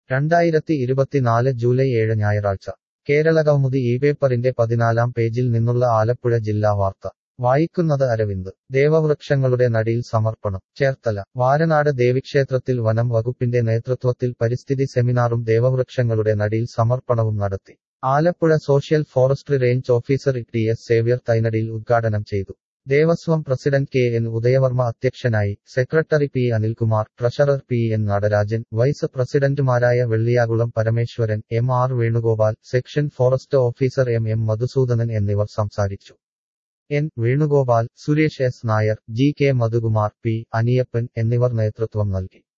രണ്ടായിരത്തി ഇരുപത്തിനാല് ജൂലൈ ഏഴ് ഞായറാഴ്ച കേരളകൗമുദി ഈ പേപ്പറിന്റെ പതിനാലാം പേജിൽ നിന്നുള്ള ആലപ്പുഴ ജില്ലാ വാർത്ത വായിക്കുന്നത് അരവിന്ദ് ദേവവൃക്ഷങ്ങളുടെ നടിയിൽ സമർപ്പണം ചേർത്തല വാരനാട് ദേവിക്ഷേത്രത്തിൽ വനം വകുപ്പിന്റെ നേതൃത്വത്തിൽ പരിസ്ഥിതി സെമിനാറും ദേവവൃക്ഷങ്ങളുടെ നടിയിൽ സമർപ്പണവും നടത്തി Alappuzha social forestry range officer T S Xavier തൈനടിയിൽ ഉദ്ഘാടനം ചെയ്തു Devaswom president K N Udayavarma അധ്യക്ഷനായി secretary P Anilkumar treasurer P N Natarajan vice പ്രസിഡന്റുമാരായ Velliyakulam Parameswaran M R Venugopal section forest officer M M Madhusoodanan എന്നിവർ സംസാരിച്ചു N Venugopal Suresh S Nair G K Madhukumar P Aniyappan എന്നിവർ നേതൃത്വം നൽകി